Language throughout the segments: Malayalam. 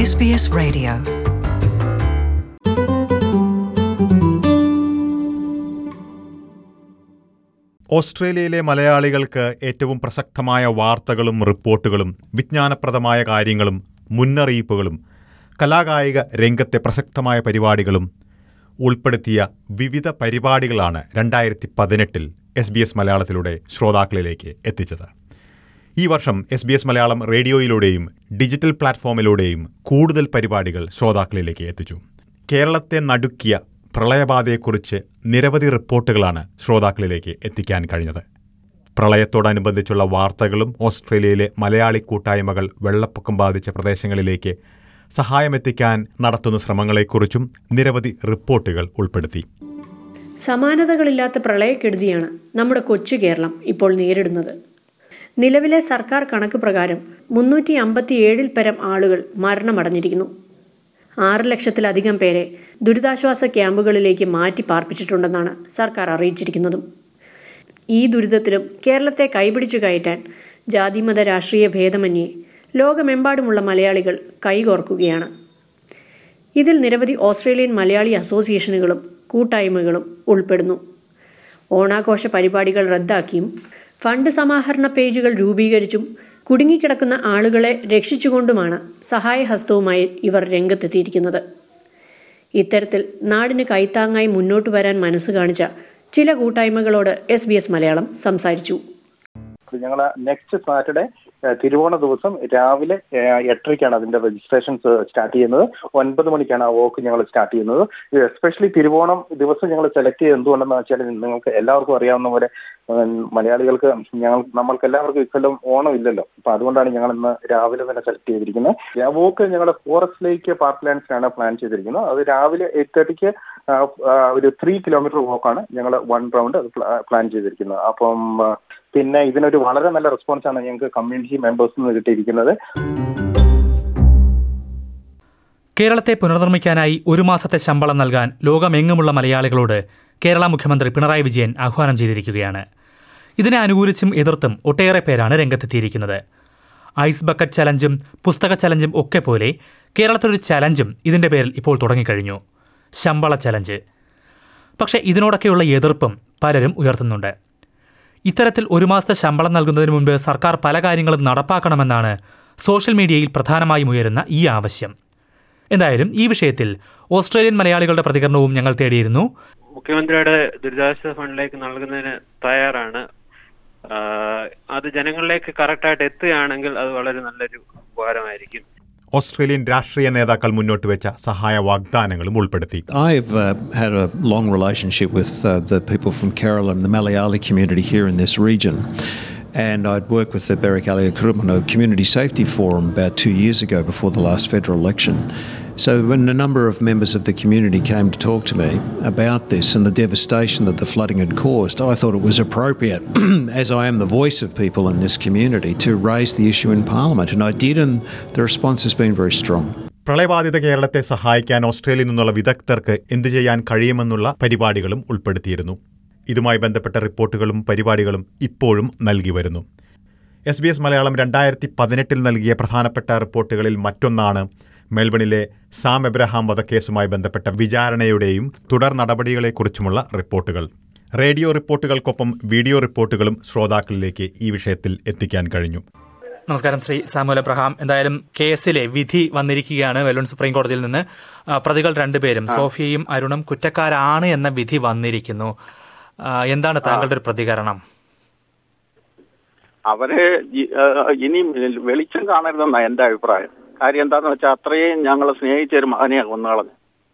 SBS Radio. ഓസ്ട്രേലിയയിലെ മലയാളികൾക്ക് ഏറ്റവും പ്രസക്തമായ വാർത്തകളും റിപ്പോർട്ടുകളും വിജ്ഞാനപ്രദമായ കാര്യങ്ങളും മുന്നറിയിപ്പുകളും കലാകായിക രംഗത്തെ പ്രസക്തമായ പരിപാടികളും ഉൾപ്പെടുത്തിയ വിവിധ പരിപാടികളാണ് രണ്ടായിരത്തി പതിനെട്ടിൽ എസ് ബി എസ് മലയാളത്തിലൂടെ ശ്രോതാക്കളിലേക്ക് എത്തിച്ചത് ഈ വർഷം എസ് ബി എസ് മലയാളം റേഡിയോയിലൂടെയും ഡിജിറ്റൽ പ്ലാറ്റ്ഫോമിലൂടെയും കൂടുതൽ പരിപാടികൾ ശ്രോതാക്കളിലേക്ക് എത്തിച്ചു കേരളത്തെ നടുക്കിയ പ്രളയബാധയെക്കുറിച്ച് നിരവധി റിപ്പോർട്ടുകളാണ് ശ്രോതാക്കളിലേക്ക് എത്തിക്കാൻ കഴിഞ്ഞത് പ്രളയത്തോടനുബന്ധിച്ചുള്ള വാർത്തകളും ഓസ്ട്രേലിയയിലെ മലയാളി കൂട്ടായ്മകൾ വെള്ളപ്പൊക്കം ബാധിച്ച പ്രദേശങ്ങളിലേക്ക് സഹായമെത്തിക്കാൻ നടത്തുന്ന ശ്രമങ്ങളെക്കുറിച്ചും നിരവധി റിപ്പോർട്ടുകൾ ഉൾപ്പെടുത്തി സമാനതകളില്ലാത്ത പ്രളയക്കെടുതിയാണ് നമ്മുടെ കൊച്ചു കേരളം ഇപ്പോൾ നേരിടുന്നത് നിലവിലെ സർക്കാർ കണക്ക് പ്രകാരം മുന്നൂറ്റി അമ്പത്തിയേഴിൽ പരം ആളുകൾ മരണമടഞ്ഞിരിക്കുന്നു ആറ് ലക്ഷത്തിലധികം പേരെ ദുരിതാശ്വാസ ക്യാമ്പുകളിലേക്ക് മാറ്റി പാർപ്പിച്ചിട്ടുണ്ടെന്നാണ് സർക്കാർ അറിയിച്ചിരിക്കുന്നതും ഈ ദുരിതത്തിലും കേരളത്തെ കൈപിടിച്ചു കയറ്റാൻ ജാതിമത രാഷ്ട്രീയ ഭേദമന്യേ ലോകമെമ്പാടുമുള്ള മലയാളികൾ കൈകോർക്കുകയാണ് ഇതിൽ നിരവധി ഓസ്ട്രേലിയൻ മലയാളി അസോസിയേഷനുകളും കൂട്ടായ്മകളും ഉൾപ്പെടുന്നു ഓണാഘോഷ പരിപാടികൾ റദ്ദാക്കിയും ഫണ്ട് സമാഹരണ പേജുകൾ രൂപീകരിച്ചും കുടുങ്ങിക്കിടക്കുന്ന ആളുകളെ രക്ഷിച്ചുകൊണ്ടുമാണ് സഹായഹസ്തവുമായി ഇവർ രംഗത്തെത്തിയിരിക്കുന്നത് ഇത്തരത്തിൽ നാടിന് കൈത്താങ്ങായി മുന്നോട്ട് വരാൻ മനസ്സ് കാണിച്ച ചില കൂട്ടായ്മകളോട് എസ് ബി എസ് മലയാളം സംസാരിച്ചു ഞങ്ങൾ നെക്സ്റ്റ് സാറ്റർഡേ തിരുവോണ ദിവസം രാവിലെ ഏഹ്, എട്ടരയ്ക്കാണ് അതിന്റെ രജിസ്ട്രേഷൻസ് സ്റ്റാർട്ട് ചെയ്യുന്നത് ഒൻപത് മണിക്കാണ് ആ വോക്ക് ഞങ്ങൾ സ്റ്റാർട്ട് ചെയ്യുന്നത് എസ്പെഷ്യലി തിരുവോണം ദിവസം ഞങ്ങൾ സെലക്ട് ചെയ്ത് എന്തുകൊണ്ടെന്ന് വെച്ചാൽ നിങ്ങൾക്ക് എല്ലാവർക്കും അറിയാവുന്ന പോലെ ഉം, മലയാളികൾക്ക് ഞങ്ങൾ നമ്മൾക്ക് എല്ലാവർക്കും ഇക്കൊല്ലം ഓണം ഇല്ലല്ലോ അപ്പൊ അതുകൊണ്ടാണ് ഞങ്ങൾ ഇന്ന് രാവിലെ തന്നെ സെലക്ട് ചെയ്തിരിക്കുന്നത് ആ വോക്ക് ഞങ്ങളുടെ ഫോറസ്റ്റ് ലേക്ക് പാർക്ക് ലാൻഡ്സിലാണ് പ്ലാൻ ചെയ്തിരിക്കുന്നത് അത് രാവിലെ എയ്റ്റ് തേർട്ടിക്ക് ഒരു ത്രീ കിലോമീറ്റർ വോക്കാണ് ഞങ്ങൾ വൺ റൗണ്ട് പ്ലാൻ ചെയ്തിരിക്കുന്നത് അപ്പം ആ, പിന്നെ ഇതിനൊരു വളരെ നല്ല റെസ്പോൺസ് ആണ് ഞങ്ങൾക്ക് കമ്മ്യൂണിറ്റി മെമ്പേഴ്സിൽ നിന്ന് കിട്ടിയിരിക്കുന്നത് കേരളത്തെ പുനർനിർമ്മിക്കാനായി ഒരു മാസത്തെ ശമ്പളം നൽകാൻ ലോകമെങ്ങുമുള്ള മലയാളികളോട് കേരള മുഖ്യമന്ത്രി പിണറായി വിജയൻ ആഹ്വാനം ചെയ്തിരിക്കുകയാണ് ഇതിനെ അനുകൂലിച്ചും എതിർത്തും ഒട്ടേറെ പേരാണ് രംഗത്തെത്തിയിരിക്കുന്നത് ഐസ് ബക്കറ്റ് ചലഞ്ചും പുസ്തക ചലഞ്ചും ഒക്കെ പോലെ കേരളത്തിലൊരു ചലഞ്ചും ഇതിന്റെ പേരിൽ ഇപ്പോൾ തുടങ്ങിക്കഴിഞ്ഞു ശമ്പള ചലഞ്ച് പക്ഷേ ഇതിനോടൊക്കെയുള്ള എതിർപ്പും പലരും ഉയർത്തുന്നുണ്ട് ഇത്തരത്തിൽ ഒരു മാസത്തെ ശമ്പളം നൽകുന്നതിന് മുൻപ് സർക്കാർ പല കാര്യങ്ങളും നടപ്പാക്കണമെന്നാണ് സോഷ്യൽ മീഡിയയിൽ പ്രധാനമായും ഉയരുന്ന ഈ ആവശ്യം എന്തായാലും ഈ വിഷയത്തിൽ ഓസ്ട്രേലിയൻ മലയാളികളുടെ പ്രതികരണവും ഞങ്ങൾ തേടിയിരുന്നു മുഖ്യമന്ത്രിയുടെ ദുരിതാശ്വാസ ഫണ്ടിലേക്ക് നൽകുന്നതിന് തയ്യാറാണ് ആഹ് അത് ജനങ്ങളിലേക്ക് കറക്റ്റായിട്ട് എത്തുകയാണെങ്കിൽ അത് വളരെ നല്ലൊരു ഉപകാരമായിരിക്കും ഓസ്ട്രേലിയൻ രാഷ്ട്രീയ നേതാക്കൾ മുന്നോട്ട് വെച്ച സഹായ വാഗ്ദാനങ്ങളും ഉൾപ്പെടുത്തി I've uh, had a long relationship with uh, the people from Kerala and the Malayali community here in this region. And I'd worked with the Berwick Alia Kurumano Community Safety Forum about two years ago before the last federal election. So, when a number of members of the community came to talk to me about this and the devastation that the flooding had caused, I thought it was appropriate, as I am the voice of people in this community, to raise the issue in Parliament. And I did, and the response has been very strong. പ്രളയബാധിത കേരളത്തെ സഹായിക്കാൻ ഓസ്ട്രേലിയയിൽ നിന്നുള്ള വിദഗ്ധർക്ക് എന്തു ചെയ്യാൻ കഴിയുമെന്നുള്ള പരിപാടികളും ഉൾപ്പെടുത്തിയിരുന്നു ഇതുമായി ബന്ധപ്പെട്ട റിപ്പോർട്ടുകളും പരിപാടികളും ഇപ്പോഴും നൽകി വരുന്നു എസ് ബി എസ് മലയാളം രണ്ടായിരത്തി പതിനെട്ടിൽ നൽകിയ പ്രധാനപ്പെട്ട റിപ്പോർട്ടുകളിൽ മറ്റൊന്നാണ് മെൽബണിലെ സാം എബ്രഹാം വധക്കേസുമായി ബന്ധപ്പെട്ട വിചാരണയുടെയും തുടർ നടപടികളെക്കുറിച്ചുമുള്ള റിപ്പോർട്ടുകൾ റേഡിയോ റിപ്പോർട്ടുകൾക്കൊപ്പം വീഡിയോ റിപ്പോർട്ടുകളും ശ്രോതാക്കളിലേക്ക് ഈ വിഷയത്തിൽ എത്തിക്കാൻ കഴിഞ്ഞു നമസ്കാരം ശ്രീ സാമുൽ അബ്രഹാം എന്തായാലും കേസിലെ വിധി വന്നിരിക്കുകയാണ് വെല്ലൂൺ സുപ്രീം കോടതിയിൽ നിന്ന് ആ, പ്രതികൾ രണ്ടുപേരും സോഫിയയും അരുണും കുറ്റക്കാരാണ് എന്ന വിധി വന്നിരിക്കുന്നു ആ, എന്താണ് താങ്കളുടെ ഒരു പ്രതികരണം അവര് ഇ- ഏഹ് ഇനി വെളിച്ചം കാണരുതെന്നാ എന്റെ അഭിപ്രായം കാര്യം എന്താന്ന് വെച്ചാൽ അത്രയും ഞങ്ങൾ സ്നേഹിച്ച ഒരു മകനെ കൊന്നുകളഞ്ഞു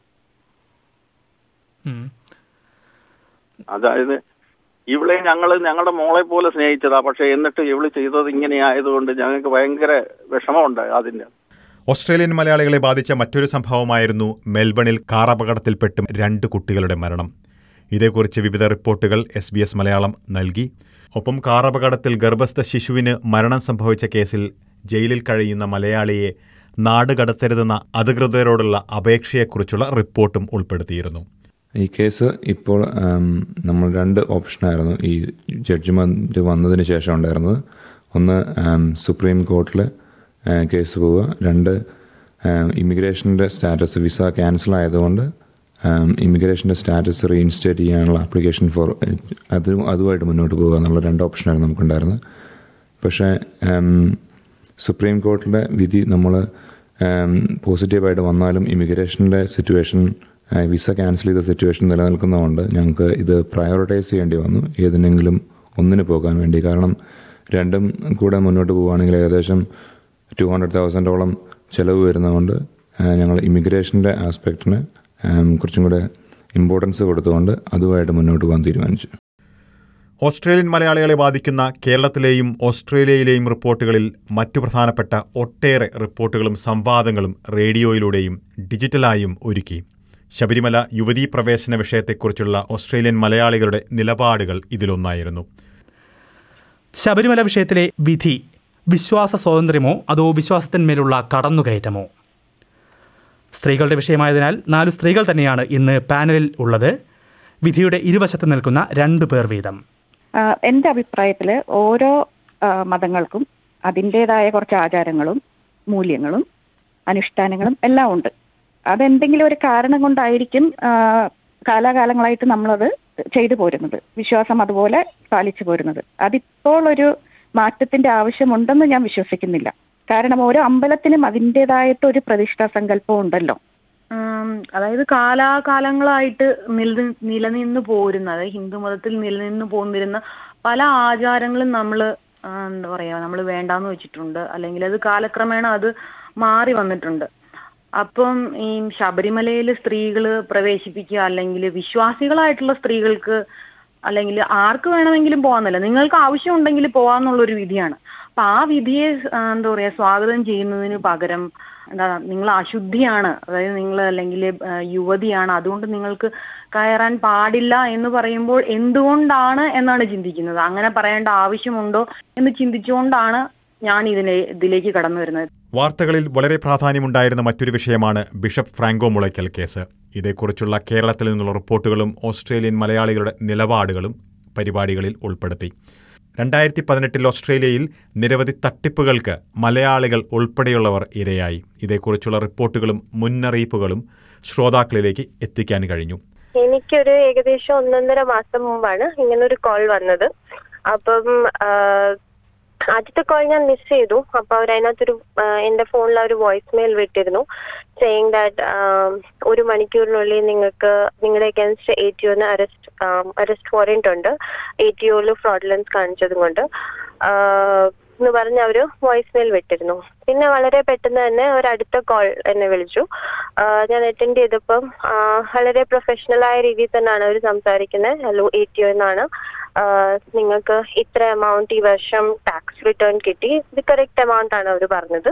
ഉം. അതായത് ഇവളെ ഞങ്ങൾ ഞങ്ങളുടെ മോളെ പോലെ സ്നേഹിച്ചതാ പക്ഷെ എന്നിട്ട് ഇവള് ചെയ്തത് ഇങ്ങനെ ആയതുകൊണ്ട് ഞങ്ങൾക്ക് ഭയങ്കര വിഷമമുണ്ട് അതിന്റെ ഓസ്ട്രേലിയൻ മലയാളികളെ ബാധിച്ച മറ്റൊരു സംഭവമായിരുന്നു മെൽബണിൽ കാർ അപകടത്തിൽപ്പെട്ട് രണ്ട് കുട്ടികളുടെ മരണം ഇതേക്കുറിച്ച് വിവിധ റിപ്പോർട്ടുകൾ എസ് ബി എസ് മലയാളം നൽകി ഒപ്പം കാർ അപകടത്തിൽ ഗർഭസ്ഥ ശിശുവിന് മരണം സംഭവിച്ച കേസിൽ ജയിലിൽ കഴിയുന്ന മലയാളിയെ നാട് കടത്തരുതെന്ന അധികൃതരോടുള്ള അപേക്ഷയെക്കുറിച്ചുള്ള റിപ്പോർട്ടും ഉൾപ്പെടുത്തിയിരുന്നു ഈ കേസ് ഇപ്പോൾ ആം, നമ്മൾ രണ്ട് ഓപ്ഷനായിരുന്നു ഈ ജഡ്ജ്മെൻറ്റ് വന്നതിന് ശേഷം ഉണ്ടായിരുന്നത് ഒന്ന് ആം, സുപ്രീം കോർട്ടിൽ ആ, കേസ് പോവുക രണ്ട് ഇമിഗ്രേഷൻ്റെ സ്റ്റാറ്റസ് വിസ ക്യാൻസൽ ആയതുകൊണ്ട് ഇമിഗ്രേഷൻ്റെ സ്റ്റാറ്റസ് റീഇൻസ്റ്റേറ്റ് ചെയ്യാനുള്ള ആപ്ലിക്കേഷൻ ഫോർ അത് അതുമായിട്ട് മുന്നോട്ട് പോകുക എന്നുള്ള രണ്ട് ഓപ്ഷനായിരുന്നു നമുക്കുണ്ടായിരുന്നത് പക്ഷേ സുപ്രീം കോർട്ടിലെ വിധി നമ്മൾ പോസിറ്റീവായിട്ട് വന്നാലും ഇമിഗ്രേഷൻ്റെ സിറ്റുവേഷൻ വിസ ക്യാൻസൽ ചെയ്ത സിറ്റുവേഷൻ നിലനിൽക്കുന്നതുകൊണ്ട് ഞങ്ങൾക്ക് ഇത് പ്രയോറിറ്റൈസ് ചെയ്യേണ്ടി വന്നു ഏതിനെങ്കിലും ഒന്നിന് പോകാൻ വേണ്ടി കാരണം രണ്ടും കൂടെ മുന്നോട്ട് പോവുകയാണെങ്കിൽ ഏകദേശം ടു ഹൺഡ്രഡ് തൗസൻഡോളം ചിലവ് വരുന്നതുകൊണ്ട് ഞങ്ങൾ ഇമിഗ്രേഷൻ്റെ ആസ്പെക്റ്റിന് കുറച്ചും കൂടെ ഇമ്പോർട്ടൻസ് കൊടുത്തുകൊണ്ട് അതുമായിട്ട് മുന്നോട്ട് പോകാൻ തീരുമാനിച്ചു ഓസ്ട്രേലിയൻ മലയാളികളെ ബാധിക്കുന്ന കേരളത്തിലെയും ഓസ്ട്രേലിയയിലെയും റിപ്പോർട്ടുകളിൽ മറ്റു പ്രധാനപ്പെട്ട ഒട്ടേറെ റിപ്പോർട്ടുകളും സംവാദങ്ങളും റേഡിയോയിലൂടെയും ഡിജിറ്റലായും ഒരുക്കി ശബരിമല യുവതീ പ്രവേശന വിഷയത്തെക്കുറിച്ചുള്ള ഓസ്ട്രേലിയൻ മലയാളികളുടെ നിലപാടുകൾ ഇതിലൊന്നായിരുന്നു ശബരിമല വിഷയത്തിലെ വിധി വിശ്വാസ സ്വാതന്ത്ര്യമോ അതോ വിശ്വാസത്തിന്മേലുള്ള കടന്നുകയറ്റമോ സ്ത്രീകളുടെ വിഷയമായതിനാൽ നാലു സ്ത്രീകൾ തന്നെയാണ് ഇന്ന് പാനലിൽ ഉള്ളത് വിധിയുടെ ഇരുവശത്ത് നിൽക്കുന്ന രണ്ടു പേർ വീതം എൻ്റെ അഭിപ്രായത്തിൽ ഓരോ മതങ്ങൾക്കും അതിൻ്റെതായ കുറച്ച് ആചാരങ്ങളും മൂല്യങ്ങളും അനുഷ്ഠാനങ്ങളും എല്ലാം ഉണ്ട് അതെന്തെങ്കിലും ഒരു കാരണം കൊണ്ടായിരിക്കും കാലാകാലങ്ങളായിട്ട് നമ്മളത് ചെയ്തു പോരുന്നത് വിശ്വാസം അതുപോലെ പാലിച്ചു പോരുന്നത് അതിപ്പോൾ ഒരു മാറ്റത്തിന്റെ ആവശ്യമുണ്ടെന്ന് ഞാൻ വിശ്വസിക്കുന്നില്ല കാരണം ഓരോ അമ്പലത്തിനും അതിൻ്റെതായിട്ട് ഒരു പ്രതിഷ്ഠാ സങ്കല്പം ഉണ്ടല്ലോ അതായത് കാലാകാലങ്ങളായിട്ട് നില നിലനിന്ന് പോരുന്ന അതായത് ഹിന്ദു മതത്തിൽ നിലനിന്ന് പോന്നിരുന്ന പല ആചാരങ്ങളും നമ്മൾ എന്താ പറയാ നമ്മൾ വേണ്ടാന്ന് വെച്ചിട്ടുണ്ട് അല്ലെങ്കിൽ അത് കാലക്രമേണ അത് മാറി വന്നിട്ടുണ്ട് അപ്പം ഈ ശബരിമലയിൽ സ്ത്രീകൾ പ്രവേശിപ്പിക്കുക അല്ലെങ്കിൽ വിശ്വാസികളായിട്ടുള്ള സ്ത്രീകൾക്ക് അല്ലെങ്കിൽ ആർക്ക് വേണമെങ്കിലും പോകാന്നല്ല നിങ്ങൾക്ക് ആവശ്യമുണ്ടെങ്കിൽ പോവാന്നുള്ളൊരു വിധിയാണ് അപ്പൊ ആ വിധിയെ എന്താ പറയാ സ്വാഗതം ചെയ്യുന്നതിന് പകരം എന്താ നിങ്ങൾ അശുദ്ധിയാണ് അതായത് നിങ്ങൾ അല്ലെങ്കിൽ യുവതിയാണ് അതുകൊണ്ട് നിങ്ങൾക്ക് കയറാൻ പാടില്ല എന്ന് പറയുമ്പോൾ എന്തുകൊണ്ടാണ് എന്നാണ് ചിന്തിക്കുന്നത് അങ്ങനെ പറയേണ്ട ആവശ്യമുണ്ടോ എന്ന് ചിന്തിച്ചുകൊണ്ടാണ് ഞാൻ ഇതിനെ ഇതിലേക്ക് കടന്നു വരുന്നത് വാർത്തകളിൽ വളരെ പ്രാധാന്യമുണ്ടായിരുന്ന മറ്റൊരു വിഷയമാണ് ബിഷപ്പ് ഫ്രാങ്കോ മുളയ്ക്കൽ കേസ് ഇതേക്കുറിച്ചുള്ള കേരളത്തിൽ നിന്നുള്ള റിപ്പോർട്ടുകളും ഓസ്ട്രേലിയൻ മലയാളികളുടെ നിലപാടുകളും പരിപാടികളിൽ ഉൾപ്പെടുത്തി രണ്ടായിരത്തി പതിനെട്ടിൽ ഓസ്ട്രേലിയയിൽ നിരവധി തട്ടിപ്പുകൾക്ക് മലയാളികൾ ഉൾപ്പെടെയുള്ളവർ ഇരയായി ഇതേക്കുറിച്ചുള്ള റിപ്പോർട്ടുകളും മുന്നറിയിപ്പുകളും ശ്രോതാക്കളിലേക്ക് എത്തിക്കാൻ കഴിഞ്ഞു എനിക്കൊരു ഏകദേശം ഒന്നൊന്നര മാസം മുമ്പാണ് ഇങ്ങനൊരു കോൾ വന്നത് അപ്പം ആദ്യത്തെ കോൾ ഞാൻ മിസ് ചെയ്തു അപ്പൊ അവർ അതിനകത്തൊരു എന്റെ ഫോണിൽ ഒരു വോയിസ് മെയിൽ വിട്ടിരുന്നു സെയിങ് ദാറ്റ് ഒരു മണിക്കൂറിനുള്ളിൽ നിങ്ങൾക്ക് നിങ്ങളുടെ അഗൻസ്റ്റ് എ ടി ഒന്ന് അറസ്റ്റ് അറസ്റ്റ് വാറന്റ് ഉണ്ട് എ ടി ഒയിൽ ഫ്രോഡ്ലൻസ് കാണിച്ചതും കൊണ്ട് എന്ന് പറഞ്ഞ് അവര് വോയിസ് മെയിൽ വിട്ടിരുന്നു പിന്നെ വളരെ പെട്ടെന്ന് തന്നെ ഒരു അടുത്ത കോൾ എന്നെ വിളിച്ചു ഞാൻ അറ്റൻഡ് ചെയ്തപ്പം വളരെ പ്രൊഫഷണൽ ആയ രീതിയിൽ തന്നെയാണ് അവർ സംസാരിക്കുന്നത് ഹലോ എ ടി ഒ എന്നാണ് നിങ്ങൾക്ക് ഇത്ര എമൗണ്ട് ഈ വർഷം ടാക്സ് റിട്ടേൺ കിട്ടി ഇത് കറക്റ്റ് എമൗണ്ട് ആണ് അവർ പറഞ്ഞത്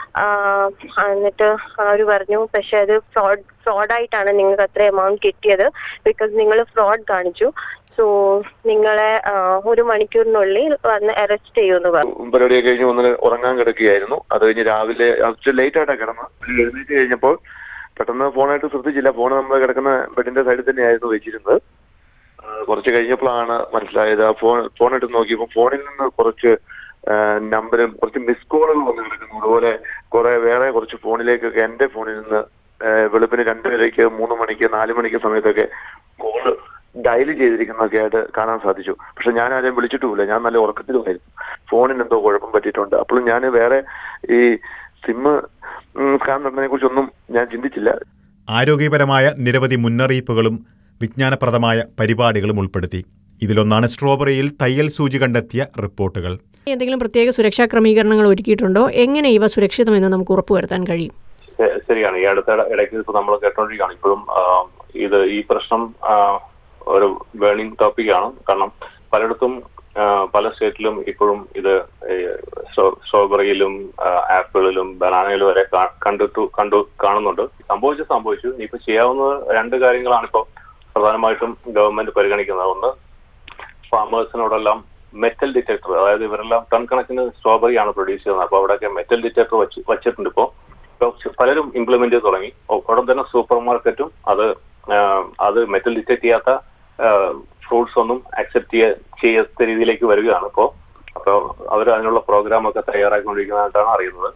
എന്നിട്ട് അവർ പറഞ്ഞു പക്ഷെ അത് ഫ്രോഡ് ഫ്രോഡായിട്ടാണ് നിങ്ങൾക്ക് അത്ര എമൗണ്ട് കിട്ടിയത് ബിക്കോസ് നിങ്ങൾ ഫ്രോഡ് കാണിച്ചു സോ നിങ്ങളെ ഒരു മണിക്കൂറിനുള്ളിൽ വന്ന് അറസ്റ്റ് ചെയ്യുമെന്ന് പറഞ്ഞു പരിപാടിയൊക്കെ കഴിഞ്ഞ് ഒന്ന് ഉറങ്ങാൻ കിടക്കുകയായിരുന്നു അത് കഴിഞ്ഞ് രാവിലെ ലേറ്റ് ആയിട്ടാണ് കിടന്ന് എഴുന്നേറ്റ് കഴിഞ്ഞപ്പോൾ പെട്ടെന്ന് ഫോണായിട്ട് ശ്രദ്ധിച്ചില്ല ഫോൺ നമ്മൾ കിടക്കുന്ന ബെഡിന്റെ സൈഡിൽ തന്നെയായിരുന്നു വെച്ചിരുന്നത് കുറച്ച് കഴിഞ്ഞപ്പോഴാണ് മനസ്സിലായത് ആ ഫോൺ ഫോൺ എടുത്ത് നോക്കിയപ്പോൾ ഫോണിൽ നിന്ന് കുറച്ച് നമ്പരും കുറച്ച് മിസ് കോളുകൾ വന്ന് കിടക്കുന്നു അതുപോലെ കുറെ വേറെ കുറച്ച് ഫോണിലേക്കൊക്കെ എന്റെ ഫോണിൽ നിന്ന് വെളുപ്പിന് രണ്ടരയ്ക്ക് മൂന്ന് മണിക്ക് നാല് മണിക്ക് സമയത്തൊക്കെ കോള് ഡയൽ ചെയ്തിരിക്കുന്നതൊക്കെ ആയിട്ട് കാണാൻ സാധിച്ചു പക്ഷെ ഞാൻ ആരെയും വിളിച്ചിട്ടുമില്ല ഞാൻ നല്ല ഉറക്കത്തിലുമായിരുന്നു ഫോണിന് എന്തോ കുഴപ്പം പറ്റിയിട്ടുണ്ട് അപ്പോഴും ഞാൻ വേറെ ഈ സിമ്മ് സ്കാൻ നടന്നതിനെ കുറിച്ചൊന്നും ഞാൻ ചിന്തിച്ചില്ല ആരോഗ്യപരമായ നിരവധി മുന്നറിയിപ്പുകളും വിജ്ഞാനപ്രദമായ പരിപാടികളും ഉൾപ്പെടുത്തി ഇതിലൊന്നാണ് സ്ട്രോബെറിയിൽ തയ്യൽ സൂചി കണ്ടെത്തിയ റിപ്പോർട്ടുകൾ എന്തെങ്കിലും പ്രത്യേക സുരക്ഷാ ക്രമീകരണങ്ങൾ ഒരുക്കിയിട്ടുണ്ടോ എങ്ങനെ ഇവ സുരക്ഷിതമെന്ന് നമുക്ക് ഉറപ്പുവരുത്താൻ കഴിയും ശരിയാണ് ഈ അടുത്ത ഇടയ്ക്ക് ഇപ്പൊ നമ്മൾ കേട്ടോണ്ടിരിക്കുകയാണ് ഇപ്പോഴും ഇത് ഈ പ്രശ്നം ഒരു ബേണിംഗ് ടോപ്പിക്കാണ് കാരണം പലയിടത്തും പല സ്റ്റേറ്റിലും ഇപ്പോഴും ഇത് സ്ട്രോബെറിയിലും ആപ്പിളിലും ബനാനയിലും വരെ കണ്ടിട്ടു കണ്ടു കാണുന്നുണ്ട് സംഭവിച്ചു സംഭവിച്ചു ഇനിയിപ്പോ ചെയ്യാവുന്ന രണ്ട് കാര്യങ്ങളാണ് ഇപ്പോൾ പ്രധാനമായിട്ടും ഗവൺമെന്റ് പരിഗണിക്കുന്നത് ഒന്ന് ഫാമേഴ്സിനോടെല്ലാം മെറ്റൽ ഡിറ്റക്ടർ അതായത് ഇവരെല്ലാം ടൺ കണക്കിന് സ്ട്രോബെറി ആണ് പ്രൊഡ്യൂസ് ചെയ്യുന്നത് അപ്പോൾ അവിടെയൊക്കെ മെറ്റൽ ഡിറ്റക്ടർ വെച്ച് വെച്ചിട്ടുണ്ട് ഇപ്പോൾ പലരും ഇംപ്ലിമെന്റ് ചെയ്ത് തുടങ്ങി ഉടൻ തന്നെ സൂപ്പർ മാർക്കറ്റും അത് അത് മെറ്റൽ ഡിറ്റക്ട് ചെയ്യാത്ത ഫ്രൂട്ട്സ് ഒന്നും അക്സെപ്റ്റ് ചെയ്യ ചെയ്യാത്ത രീതിയിലേക്ക് വരികയാണ് ഇപ്പോൾ അപ്പോൾ അവർ അതിനുള്ള പ്രോഗ്രാം ഒക്കെ തയ്യാറാക്കിക്കൊണ്ടിരിക്കുന്നതായിട്ടാണ് അറിയുന്നത്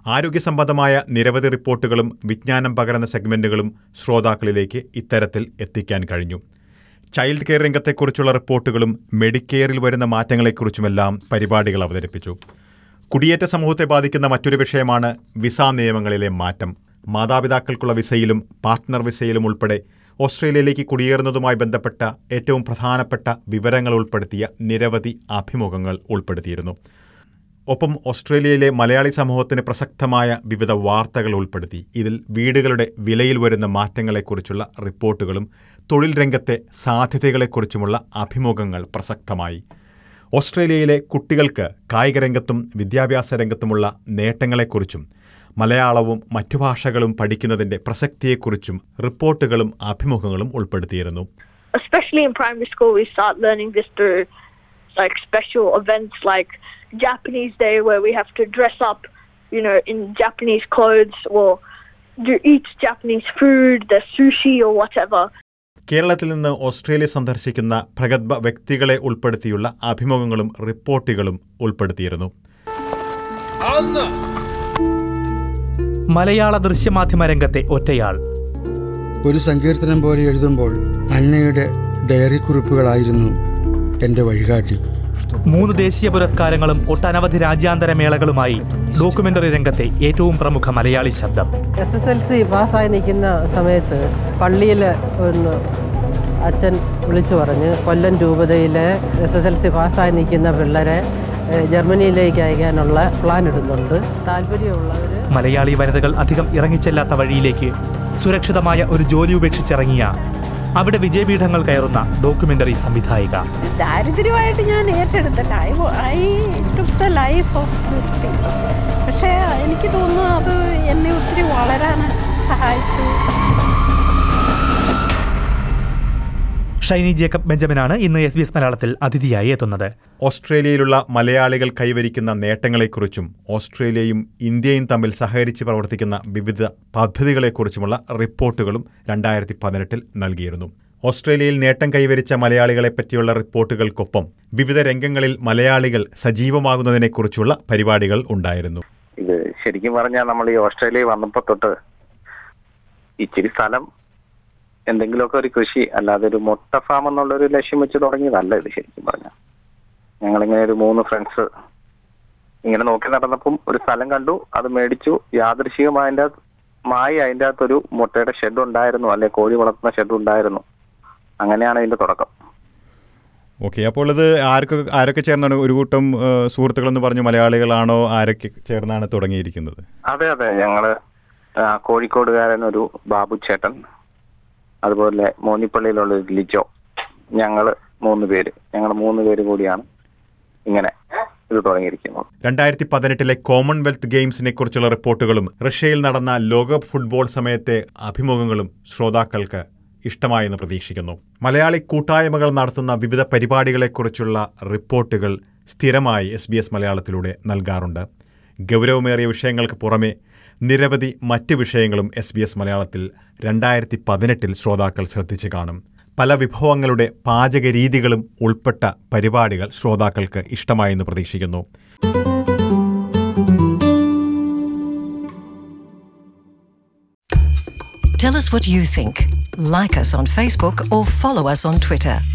ആരോഗ്യ സംബന്ധമായ നിരവധി റിപ്പോർട്ടുകളും വിജ്ഞാനം പകരുന്ന സെഗ്മെന്റുകളും ശ്രോതാക്കളിലേക്ക് ഇത്തരത്തിൽ എത്തിക്കാൻ കഴിഞ്ഞു ചൈൽഡ് കെയർ രംഗത്തെക്കുറിച്ചുള്ള റിപ്പോർട്ടുകളും മെഡിക്കെയറിൽ വരുന്ന മാറ്റങ്ങളെക്കുറിച്ചുമെല്ലാം പരിപാടികൾ അവതരിപ്പിച്ചു കുടിയേറ്റ സമൂഹത്തെ ബാധിക്കുന്ന മറ്റൊരു വിഷയമാണ് വിസ നിയമങ്ങളിലെ മാറ്റം മാതാപിതാക്കൾക്കുള്ള വിസയിലും പാർട്ട്ണർ വിസയിലും ഉൾപ്പെടെ ഓസ്ട്രേലിയയിലേക്ക് കുടിയേറുന്നതുമായി ബന്ധപ്പെട്ട ഏറ്റവും പ്രധാനപ്പെട്ട വിവരങ്ങൾ ഉൾപ്പെടുത്തിയ നിരവധി അഭിമുഖങ്ങൾ ഉൾപ്പെടുത്തിയിരുന്നു ഒപ്പം ഓസ്ട്രേലിയയിലെ മലയാളി സമൂഹത്തിന് പ്രസക്തമായ വിവിധ വാർത്തകൾ ഉൾപ്പെടുത്തി ഇതിൽ വീടുകളുടെ വിലയിൽ വരുന്ന മാറ്റങ്ങളെക്കുറിച്ചുള്ള റിപ്പോർട്ടുകളും തൊഴിൽ രംഗത്തെ സാധ്യതകളെക്കുറിച്ചുമുള്ള അഭിമുഖങ്ങൾ പ്രസക്തമായി ഓസ്ട്രേലിയയിലെ കുട്ടികൾക്ക് കായിക രംഗത്തും വിദ്യാഭ്യാസ രംഗത്തുമുള്ള നേട്ടങ്ങളെക്കുറിച്ചും മലയാളവും മറ്റു ഭാഷകളും പഠിക്കുന്നതിന്റെ പ്രസക്തിയെക്കുറിച്ചും റിപ്പോർട്ടുകളും അഭിമുഖങ്ങളും ഉൾപ്പെടുത്തിയിരുന്നു especially in primary school, we start learning this through like special events like Japanese Day, where we have to dress up, you know, in Japanese clothes or do eat Japanese food, the sushi or whatever. കേരളത്തിൽ നിന്ന് ഓസ്ട്രേലിയ സന്ദർശിക്കുന്ന പ്രഗത്ഭ വ്യക്തികളെ ഉൾപ്പെടുത്തിയുള്ള അഭിമുഖങ്ങളും റിപ്പോർട്ടുകളും ഉൾപ്പെടുത്തിയിരുന്നു മലയാള ദൃശ്യമാധ്യമ രംഗത്തെ ഒറ്റയാൾ ഒരു സങ്കീർത്തനം പോലെ എഴുതുമ്പോൾ അന്നയുടെ ഡയറി കുറിപ്പുകളായിരുന്നു എൻ്റെ വഴികാട്ടി മൂന്ന് ദേശീയ പുരസ്കാരങ്ങളും ഒട്ടനവധി രാജ്യാന്തര മേളകളുമായി ഡോക്യുമെന്ററി രംഗത്തെ ഏറ്റവും പ്രമുഖ മലയാളി ശബ്ദം എസ് എസ് എൽ സി പാസ്സായി നിൽക്കുന്ന സമയത്ത് പള്ളിയിൽ ഒന്ന് അച്ഛൻ വിളിച്ചു പറഞ്ഞ് കൊല്ലം രൂപതയിലെ എസ് എസ് എൽ സി പാസ്സായി നിൽക്കുന്ന പിള്ളേരെ ഏഹ്, ജർമ്മനിയിലേക്ക് അയക്കാനുള്ള പ്ലാൻ ഇടുന്നുണ്ട് താല്പര്യമുള്ളവർ മലയാളി വനിതകൾ അധികം ഇറങ്ങിച്ചെല്ലാത്ത വഴിയിലേക്ക് സുരക്ഷിതമായ ഒരു ജോലി ഉപേക്ഷിച്ചിറങ്ങിയ അവിടെ വിജയപീഠങ്ങൾ കയറുന്ന ഡോക്യുമെന്ററി സംവിധായിക ദാരിദ്ര്യമായിട്ട് ഞാൻ ഏറ്റെടുത്തില്ല I I took the life of this people പക്ഷേ എനിക്ക് തോന്നുന്നു അത് എന്നെ ഒത്തിരി വളരാൻ സഹായിച്ചു ഷൈനി ജേക്കബ് ബെഞ്ചമിനാണ് ഇന്ന് എസ് ബി എസ് മലയാളത്തിൽ അതിഥിയായി എത്തുന്നത് ഓസ്ട്രേലിയയിലുള്ള മലയാളികൾ കൈവരിക്കുന്ന നേട്ടങ്ങളെക്കുറിച്ചും ഓസ്ട്രേലിയയും ഇന്ത്യയും തമ്മിൽ സഹകരിച്ച് പ്രവർത്തിക്കുന്ന വിവിധ പദ്ധതികളെക്കുറിച്ചുമുള്ള റിപ്പോർട്ടുകളും രണ്ടായിരത്തി പതിനെട്ടിൽ നൽകിയിരുന്നു ഓസ്ട്രേലിയയിൽ നേട്ടം കൈവരിച്ച മലയാളികളെ പറ്റിയുള്ള റിപ്പോർട്ടുകൾക്കൊപ്പം വിവിധ രംഗങ്ങളിൽ മലയാളികൾ സജീവമാകുന്നതിനെക്കുറിച്ചുള്ള പരിപാടികൾ ഉണ്ടായിരുന്നു ഇത് ശരിക്കും പറഞ്ഞാൽ നമ്മൾ ഈ ഓസ്ട്രേലിയ വന്നപ്പോ തൊട്ട് ഇച്ചിരി സ്ഥലം എന്തെങ്കിലുമൊക്കെ ഒരു കൃഷി അല്ലാതെ ഒരു മുട്ട ഫാം എന്നുള്ള ഒരു ലക്ഷ്യം വെച്ച് തുടങ്ങിയതല്ല ഇത് ശരിക്കും പറഞ്ഞാൽ ഞങ്ങളിങ്ങനെ ഒരു മൂന്ന് ഫ്രണ്ട്സ് ഇങ്ങനെ നോക്കി നടന്നപ്പം ഒരു സ്ഥലം കണ്ടു അത് മേടിച്ചു യാദൃശികമായ അതിൻ്റെ മായി അതിൻ്റെ അകത്തൊരു മുട്ടയുടെ ഷെഡ് ഉണ്ടായിരുന്നു അല്ലെ കോഴി വളർത്തുന്ന ഷെഡ് ഉണ്ടായിരുന്നു അങ്ങനെയാണ് ഇതിന്റെ തുടക്കം ഓക്കെ അപ്പോൾ ഇത് ആരൊക്കെ ആരൊക്കെ ചേർന്നാണ് ഒരു കൂട്ടം ആ, സുഹൃത്തുക്കളെന്ന് പറഞ്ഞു മലയാളികളാണോ ആരൊക്കെ ചേർന്നാണ് തുടങ്ങിയിരിക്കുന്നത് അതെ അതെ ഞങ്ങള് ആ, കോഴിക്കോടുകാരൻ ഒരു ബാബു ചേട്ടൻ അതുപോലെ മോനിപ്പള്ളിയിലുള്ള ഒരു ലിജോ ഞങ്ങള് മൂന്ന് പേര് ഞങ്ങൾ മൂന്ന് പേര് കൂടിയാണ് ഇങ്ങനെ ഇത് തുടങ്ങിയിരിക്കുന്നത് രണ്ടായിരത്തി പതിനെട്ടിലെ കോമൺവെൽത്ത് ഗെയിംസിനെ കുറിച്ചുള്ള റിപ്പോർട്ടുകളും റഷ്യയിൽ നടന്ന ലോകകപ്പ് ഫുട്ബോൾ സമയത്തെ അഭിമുഖങ്ങളും ശ്രോതാക്കൾക്ക് ഇഷ്ടമായെന്ന് പ്രതീക്ഷിക്കുന്നു മലയാളി കൂട്ടായ്മകൾ നടത്തുന്ന വിവിധ പരിപാടികളെക്കുറിച്ചുള്ള റിപ്പോർട്ടുകൾ സ്ഥിരമായി എസ് ബി എസ് മലയാളത്തിലൂടെ നൽകാറുണ്ട് ഗൗരവമേറിയ വിഷയങ്ങൾക്ക് പുറമെ നിരവധി മറ്റ് വിഷയങ്ങളും എസ് ബി എസ് മലയാളത്തിൽ രണ്ടായിരത്തി പതിനെട്ടിൽ ശ്രോതാക്കൾ ശ്രദ്ധിച്ചു കാണും പല വിഭവങ്ങളുടെ പാചക രീതികളും ഉൾപ്പെട്ട പരിപാടികൾ ശ്രോതാക്കൾക്ക് ഇഷ്ടമായെന്ന് പ്രതീക്ഷിക്കുന്നു Tell us what you think. Like us on Facebook or follow us on Twitter.